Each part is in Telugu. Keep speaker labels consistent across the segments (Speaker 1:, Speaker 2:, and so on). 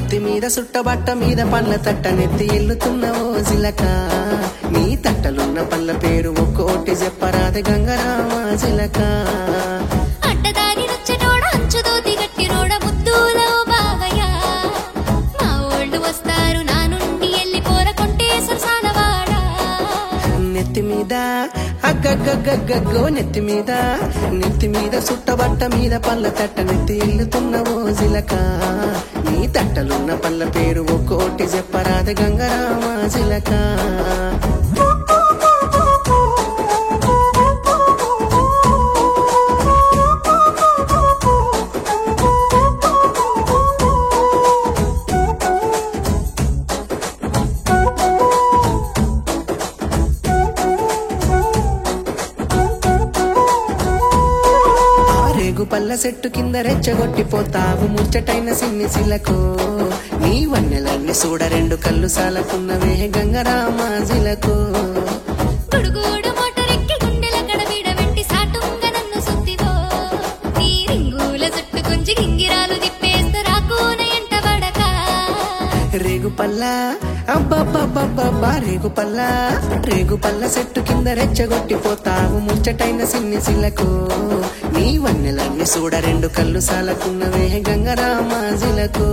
Speaker 1: నెత్తి మీద సుట్టబట్ట మీద పళ్ళ తట్ట నెత్తి ఎల్లుతున్న ఓ జిలక నీ తట్టలున్న పళ్ళ పేరు ఒక్కోటి చెప్పరాది గంగరామ జిలక
Speaker 2: అడ్డదారి నచ్చటోడ అంచుదోతి గట్టినోడ ముద్దులో బావయ్య మా ఓళ్ళు వస్తారు నా నుండి ఎల్లి పోరకొంటే సరసాలవాడ
Speaker 1: నెత్తి మీద అగ్గగ్గగ్గగ్గో నెత్తి మీద నెత్తి మీద సుట్టబట్ట మీద పళ్ళ తట్ట నెత్తి ఎల్లుతున్న ఓ జిలక నీ తట్టలున్న పళ్ళ పేరు ఒక్కోటి చెప్పరాది గంగరామ జిలక ఆ రేగు పల్ల చెట్టు కింద రెచ్చగొట్టిపోతావు ముచ్చటైన సిన్ని సిలకు నీ వన్నెలన్నీ చూడ రెండు కళ్ళు సాలకున్నవే గంగరామ జిలకు
Speaker 2: గుడుగూడు మోటరెక్కి గుండెల కడబిడ వెట్టి సాటుంగ నన్ను సుత్తివో నీ రింగుల చుట్టు కొంచి గింగిరాలు తిప్పేస్తా రాకోన ఎంట పడక
Speaker 1: రేగు పల్ల అబ్బబ్బబ్బబ్బబ్బా రేగు పల్ల రేగు పల్ల చెట్టు కింద రెచ్చగొట్టిపోతావు ముచ్చటైన సిన్ని సిలకు నీ వన్నెలన్నీ చూడ రెండు కళ్ళు సాలకున్నవే గంగరామ జిలకు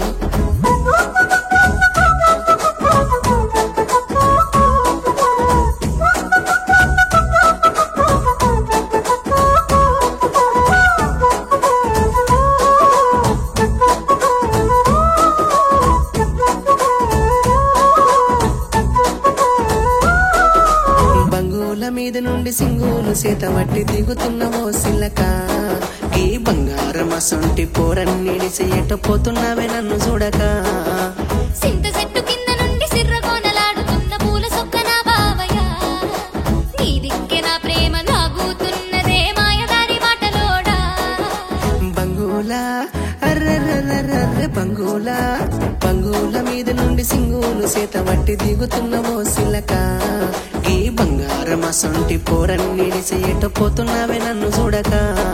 Speaker 1: బంగుల మీద నుండి సింగులు సేత వట్టి దిగుతున్న ఓ సిల్లక ఈ బంగారం అసొంటి పోరన్నిడిసి ఎట పోతున్నావే నన్ను చూడక
Speaker 2: సింత చెట్టు కింద నుండి సిర్రగోనలాడుతున్న పూల సొక్క నా బావయ్య నీ దిక్కే నా ప్రేమ లాగుతున్నదే మాయదారి మాటలోడా
Speaker 1: బంగుల అర్రర్రర్రర్ర బంగుల బంగుల మీద నుండి సింగులు సేత వట్టి దిగుతున్న ఓ సిల్లక ఈ బంగారం అసొంటి పోరన్నిడిసి ఎట పోతున్నావే నన్ను చూడక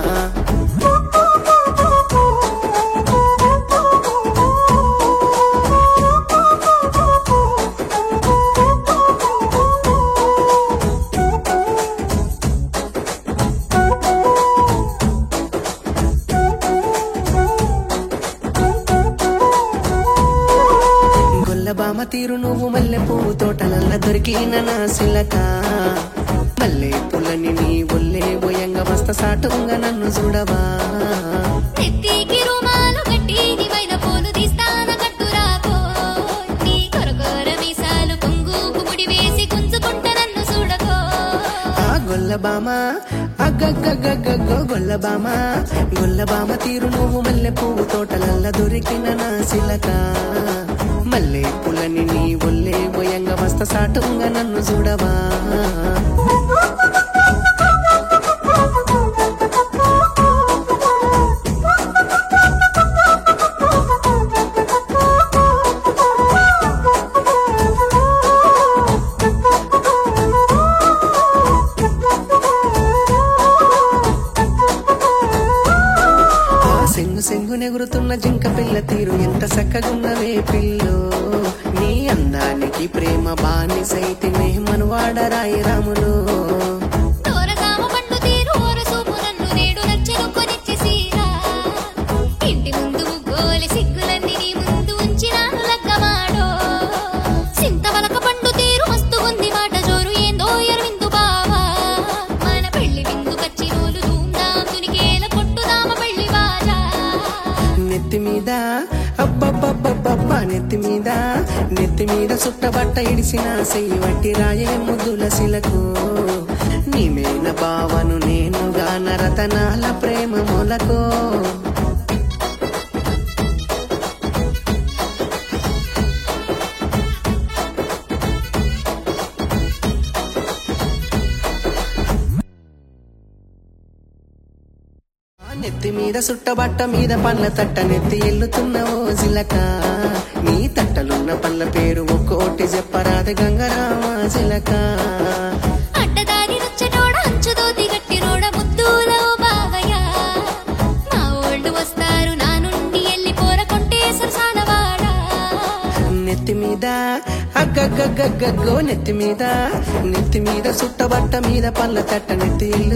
Speaker 1: గొల్లబామ తీరు నువ్వు మల్లె పువ్వు తోటలల్ల దొరికిన నా సిలక మల్లె పుల్లని నీ ఒల్లే బోయంగా వస్త సాటుంగ నన్ను చూడవా
Speaker 2: నెత్తికి రుమాలు కట్టి నివైన పూలు తీస్తాన కట్టురాకో నీ కొరకొర మీసాలు కొంగుకు ముడి వేసి గుంజుకుంట నన్ను చూడకో
Speaker 1: ఆ గొల్లబామ అగ్గగ్గగ్గగ్గో గొల్లబామ గొల్లబామ తీరు నువ్వు మల్లె పువ్వు తోటలల్ల దొరికిన నా సిలక మల్లె పుల్లని నీ ఒల్లే బోయంగా వస్త సాటుంగ నన్ను చూడవా ఆ సెంగు సెంగు నెగురుతున్న జింక పిల్ల తీరు ఎంత చక్కగున్నవే పిల్లో నీ అందానికి ప్రేమ బానిసైతే మనువాడరాయి రాములు
Speaker 2: దూరగామ పండు తీరు ఓరసూపు నన్ను నేడు నచ్చెను కొనిచ్చేసిరా ఇంటి ముందు ముగ్గోలి సిగ్గులన్నీ నీ ముందు ఉంచినాను లగ్గమాడో సింతవలక పండు తీరు మస్తు ఉంది మాట జోరు ఏందో ఎరవిందు బావా మన పెళ్లి విందు కచ్చి రోలు ధూమ్ధాం తునికేల కొట్టుదామ పెళ్లి బాజా
Speaker 1: నెత్తి మీద అబ్బబ్బబ్బబ్బబ్బా నెత్తి మీద నెత్తి మీద సుట్టబట్ట ఇడిసిన సెయ్యి వట్టి రాయే ముద్దుల శిలకు నీమేన బావను నేనుగా నరతనాల ప్రేమ మొలకు ఆ నెత్తి మీద సుట్టబట్ట మీద పళ్ళ తట్ట నెత్తి ఎల్లుతున్న ఓ జిలక నీ తట్టలున్న పళ్ళ పేరు ఒక్కోటి చెప్పరాది గంగరామ జిలక
Speaker 2: అడ్డదారి నచ్చటోడ అంచుదోతి గట్టినోడ ముద్దులో బావయ్య మా ఓళ్ళు వస్తారు నా నుండి ఎల్లి పోరకొంటే సరసానవాడా
Speaker 1: మీద అగ్గగ్గగ్గగ్గో నెత్తి మీద నెత్తి మీద సుట్టబట్ట మీద పళ్ళ తట్ట నెత్తి ఇల్లు